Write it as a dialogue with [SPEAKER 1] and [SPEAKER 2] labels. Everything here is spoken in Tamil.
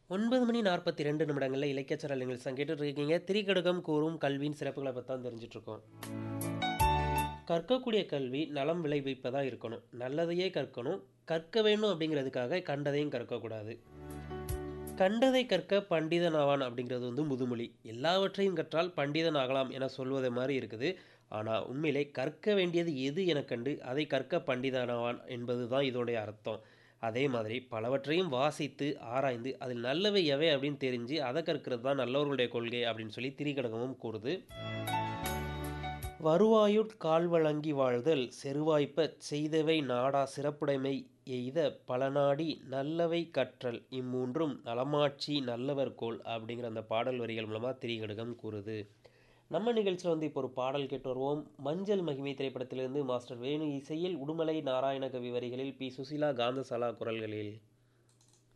[SPEAKER 1] 9 மணி 42 நிமிடங்கள்ல இலக்கியச்சரல் நிகழ்ச்சி கேட்டுட்டு இருக்கீங்க. திரிகடுகம் கூறும் கல்வியின் சிறப்புகள பத்தி தான் தெரிஞ்சுட்டு இருக்கோம். கற்கக்கூடிய கல்வி நலம் விளைவிப்பதா இருக்கணும். நல்லதையே கற்கணும். கற்க வேண்டும் அப்படிங்கிறதுக்காக கண்டதையும் கற்கக்கூடாது. கண்டதை கற்க பண்டிதன் ஆவான் அப்படிங்கிறது வந்து முதுமொழி. எல்லாவற்றையும் கற்றால் பண்டிதன் ஆகலாம் என சொல்வது மாரி இருக்குது. ஆனா உண்மையிலே கற்க வேண்டியது எது எனக் கண்டு அதை கற்க பண்டிதனாவான் என்பது தான் இதோடைய அர்த்தம். அதே மாதிரி பலவற்றையும் வாசித்து, ஆராய்ந்து அதில் நல்லவை எவை அப்படின்னு தெரிஞ்சு அத கற்கிறது தான் நல்லவர்களுடைய கொள்கை அப்படின்னு சொல்லி திரிகடுகமும் கூறுது. வருவாயுட் கால்வழங்கி வாழ்தல் செருவாய்ப்பச் செய்தவை நாடா சிறப்புடைமை எய்த பலநாடி நல்லவை கற்றல் இம்மூன்றும் நலமாட்சி நல்லவர்கோல் அப்படிங்கிற அந்த பாடல் வரிகள் மூலமா திரிகடுகம் கூறுது. நம்ம நிகழ்ச்சியில வந்து இப்போ ஒரு பாடல் கேட்டு வருவோம். மஞ்சள் மகிமை திரைப்படத்திலிருந்து மாஸ்டர் வேணு இசையில் உடுமலை நாராயணகவி வரிகளில் பி. சுசீலா, காந்தசாலா குரல்களில்.